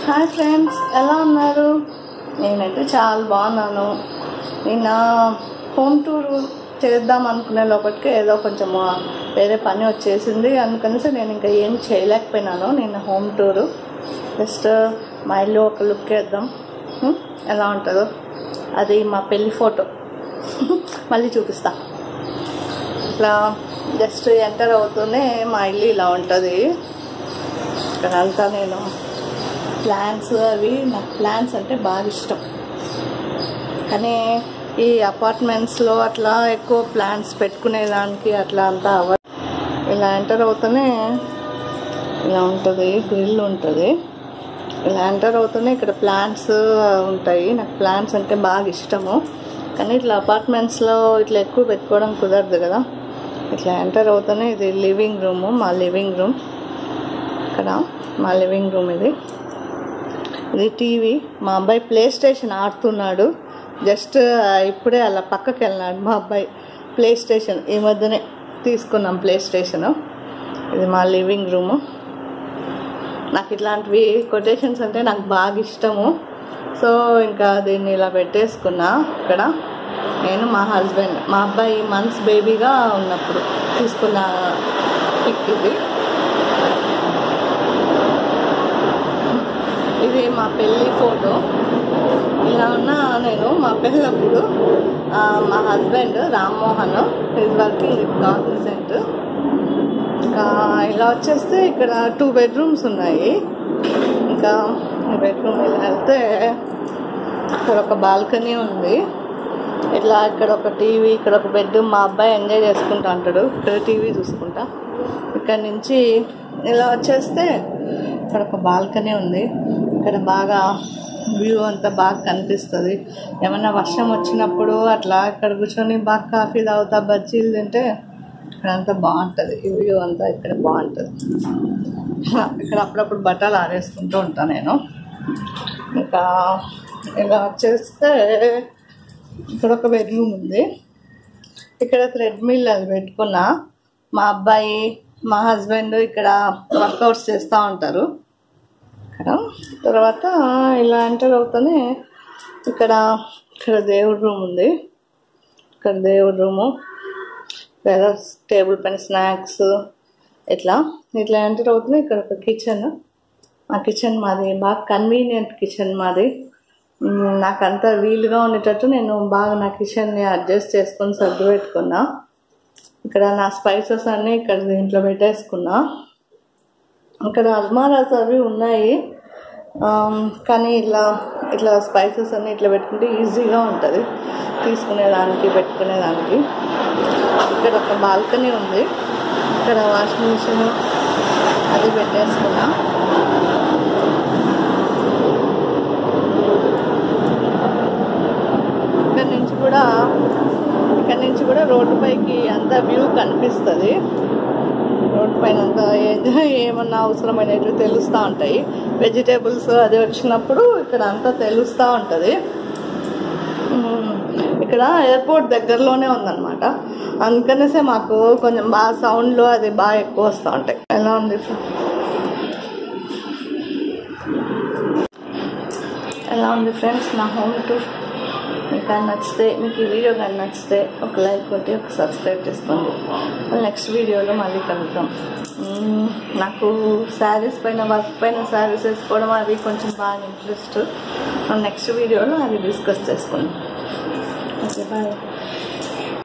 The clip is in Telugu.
హాయ్ ఫ్రెండ్స్ ఎలా ఉన్నారు నేనైతే చాలా బాగున్నాను నిన్న హోమ్ టూర్ చేద్దాం అనుకునే లోపలికి ఏదో కొంచెం వేరే పని వచ్చేసింది అందుకనేసి నేను ఇంకా ఏం చేయలేకపోయినాను నిన్న హోమ్ టూరు జస్ట్ మా ఇల్లు ఒక లుక్ వేద్దాం హ్మ్? ఎలా ఉంటుందో అది మా పెళ్ళి ఫోటో మళ్ళీ చూపిస్తా ఇట్లా జస్ట్ ఎంటర్ అవుతూనే మా ఇల్లు ఇలా ఉంటుంది ఇక్కడంతా నేను ప్లాంట్స్ అవి నాకు ప్లాంట్స్ అంటే బాగా ఇష్టం కానీ ఈ అపార్ట్మెంట్స్లో అట్లా ఎక్కువ ప్లాంట్స్ పెట్టుకునేదానికి అట్లా అంతా అవ ఇలా ఎంటర్ అవుతూనే ఇలా ఉంటుంది గ్రిల్ ఉంటుంది ఇలా ఎంటర్ అవుతూనే ఇక్కడ ప్లాంట్స్ ఉంటాయి నాకు ప్లాంట్స్ అంటే బాగా ఇష్టము కానీ ఇట్లా అపార్ట్మెంట్స్లో ఇట్లా ఎక్కువ పెట్టుకోవడం కుదరదు కదా ఇట్లా ఎంటర్ అవుతూనే ఇది లివింగ్ రూము మా లివింగ్ రూమ్ ఇక్కడ మా లివింగ్ రూమ్ ఇది ఇది టీవీ మా అబ్బాయి ప్లే స్టేషన్ ఆడుతున్నాడు జస్ట్ ఇప్పుడే అలా పక్కకి వెళ్ళినాడు మా అబ్బాయి ప్లే స్టేషన్ ఈ మధ్యనే తీసుకున్నాం ప్లే స్టేషన్ ఇది మా లివింగ్ రూము నాకు ఇట్లాంటివి కొటేషన్స్ అంటే నాకు బాగా ఇష్టము సో ఇంకా దీన్ని ఇలా పెట్టేసుకున్నా ఇక్కడ నేను మా హస్బెండ్ మా అబ్బాయి మంత్స్ బేబీగా ఉన్నప్పుడు తీసుకున్న పిక్ ఇది ఇది మా పెళ్ళి ఫోటో ఇలా ఉన్నా నేను మా పెళ్ళప్పుడు ఆ, మా husband Rammohan is working with Cognizant ఇంకా ఇలా వచ్చేస్తే ఇక్కడ టూ బెడ్రూమ్స్ ఉన్నాయి ఇంకా బెడ్రూమ్ ఇలా వెళ్తే ఇక్కడ ఒక బాల్కనీ ఉంది ఇట్లా ఇక్కడ ఒక టీవీ ఇక్కడ ఒక బెడ్ మా అబ్బాయి ఎంజాయ్ చేసుకుంటా అంటాడు ఇక్కడ టీవీ చూసుకుంటా ఇక్కడ నుంచి ఇలా వచ్చేస్తే ఇక్కడ ఒక బాల్కనీ ఉంది ఇక్కడ బాగా వ్యూ అంతా బాగా కనిపిస్తుంది ఏమన్నా వర్షం వచ్చినప్పుడు అట్లా ఇక్కడ కూర్చొని బాగా కాఫీ తాగుతా బజ్జీలు తింటే ఇక్కడంతా బాగుంటుంది ఈ వ్యూ అంతా ఇక్కడ బాగుంటుంది ఇక్కడ అప్పుడప్పుడు బట్టలు ఆరేసుకుంటూ ఉంటాను నేను ఇంకా ఇలా వచ్చేస్తే ఇక్కడ ఒక బెడ్రూమ్ ఉంది ఇక్కడ థ్రెడ్ మిల్ అది పెట్టుకున్నా మా అబ్బాయి మా హస్బెండ్ ఇక్కడ వర్కౌట్స్ చేస్తూ ఉంటారు ఇక్కడ తర్వాత ఇలా ఎంటర్ అవుతానే ఇక్కడ ఇక్కడ దేవుడి రూమ్ ఉంది ఇక్కడ దేవుడి రూము లేదా టేబుల్ పైన స్నాక్స్ ఇట్లా ఇట్లా ఎంటర్ అవుతుంది ఇక్కడ ఒక కిచెన్ మా కిచెన్ మాది బాగా కన్వీనియంట్ కిచెన్ మాది మ్, నాకంతా వీలుగా ఉండేటట్టు నేను బాగా నా కిచెన్ని అడ్జస్ట్ చేసుకొని సర్దు పెట్టుకున్నా ఇక్కడ నా స్పైసెస్ అన్నీ ఇక్కడ దీంట్లో పెట్టేసుకున్నా ఇక్కడ అల్మారాస్ అవి ఉన్నాయి ఆమ్, కానీ ఇట్లా ఇట్లా స్పైసెస్ అన్నీ ఇట్లా పెట్టుకుంటే ఈజీగా ఉంటుంది తీసుకునేదానికి పెట్టుకునేదానికి ఇక్కడ ఒక బాల్కనీ ఉంది ఇక్కడ వాషింగ్ మిషన్ అది పెట్టేసుకున్నా ఇక్కడ నుంచి కూడా ఇక్కడ నుంచి కూడా రోడ్డు పైకి అంత వ్యూ కనిపిస్తుంది రోడ్ పైన అంతా ఏ- ఏమన్నా అవసరమైనవి తెలుస్తూ ఉంటాయి వెజిటేబుల్స్ అది వచ్చినప్పుడు ఇక్కడ అంతా తెలుస్తూ ఉంటుంది ఉమ్, ఇక్కడ ఎయిర్పోర్ట్ దగ్గరలోనే ఉందన్నమాట అందుకనేసే మాకు కొంచెం బాగా సౌండ్లు అది బాగా ఎక్కువ వస్తూ ఉంటాయి ఎలా ఉంది ఎలా ఉంది ఫ్రెండ్స్ నా హోమ్ టూర్ మీకు కానీ నచ్చితే మీకు ఈ వీడియో కానీ నచ్చితే ఒక లైక్ కొట్టి ఒక సబ్స్క్రైబ్ చేసుకోండి నెక్స్ట్ వీడియోలో మళ్ళీ కలుద్దాం మ్మ్, నాకు శారీస్ పైన వర్క్ పైన శారీస్ వేసుకోవడం అది కొంచెం బాగా ఇంట్రెస్ట్ నెక్స్ట్ వీడియోలో అది డిస్కస్ చేసుకోండి ఓకే బాయ్